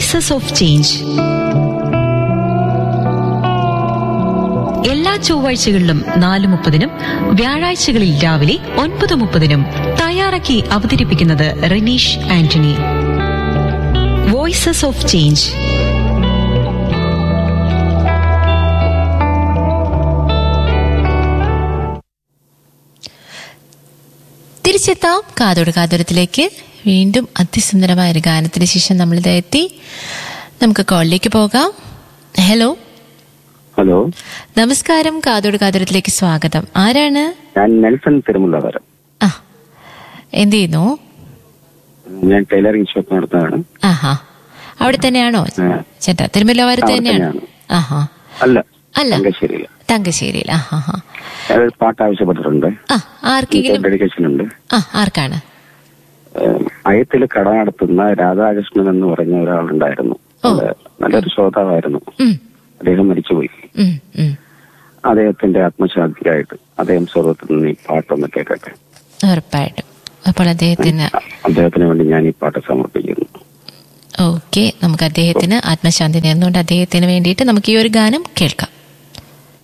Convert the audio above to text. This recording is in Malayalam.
വോയിസസ് ഓഫ് ചേഞ്ച് എല്ലാ ചൊവ്വാഴ്ചകളിലും നാല് മുപ്പതിനും വ്യാഴാഴ്ചകളിൽ രാവിലെ ഒൻപത് മുപ്പതിനും തയ്യാറാക്കി അവതരിപ്പിക്കുന്നത് Ranish Antony voices of change തിരിച്ചെത്താം കാതോട് കാതോരത്തിലേക്ക് വീണ്ടും അതിസുന്ദരമായ ഒരു ഗാനത്തിന് ശേഷം നമ്മളിത് എത്തി നമുക്ക് കോളിലേക്ക് പോകാം ഹലോ ഹലോ നമസ്കാരം കാതോട് കാതോരത്തിലേക്ക് സ്വാഗതം ആരാണ് ഞാൻ നെൽസൺ തിരുമുല്ലവരം ആ എന്ത് ചെയ്യുന്നു ഞാൻ ടൈലറിംഗ് ഷോപ്പ് നടത്തുന്നതാണ് ആഹാ അവിടെ തന്നെയാണോ ആ. ചേട്ടാ തിരുമല്ലവാരത്ത് അവിടെ തന്നെയാണോ തന്നെയാണ്. ആഹാ അല്ല അല്ല തങ്കശ്ശേരിയില് തങ്കശ്ശേരിയിൽ ആഹാ ഹാ ഞാനൊരു പാട്ട് ആവശ്യപ്പെട്ടിട്ടുണ്ട് ആ ആർക്കെങ്കിലും ഡെഡിക്കേഷൻ ഉണ്ട് ആ ആർക്കാണ് ഏഹ്, അയത്തിൽ കട നടത്തുന്ന രാധാകൃഷ്ണൻ എന്ന് പറഞ്ഞ ഒരാളുണ്ടായിരുന്നു ഓ. അത് നല്ലൊരു ശ്രോതാവായിരുന്നു ഉം, അദ്ദേഹം മരിച്ചുപോയി ഉം, ഉം. അദ്ദേഹത്തിന്റെ ആത്മശാന്തിയായിട്ട് അദ്ദേഹം സ്വർഗത്തിൽ നിന്ന് ഈ പാട്ടൊന്ന് കേൾക്കട്ടെ ഉറപ്പായിട്ടും അപ്പോൾ അദ്ദേഹത്തിന് അദ്ദേഹത്തിന് വേണ്ടി ഞാൻ ഈ പാട്ട് സമർപ്പിക്കുന്നു ഓക്കെ നമുക്ക് അദ്ദേഹത്തിന് ആത്മശാന്തി നേർന്നുകൊണ്ട് അദ്ദേഹത്തിന് വേണ്ടിയിട്ട് നമുക്ക് ഈ ഒരു ഗാനം കേൾക്കാം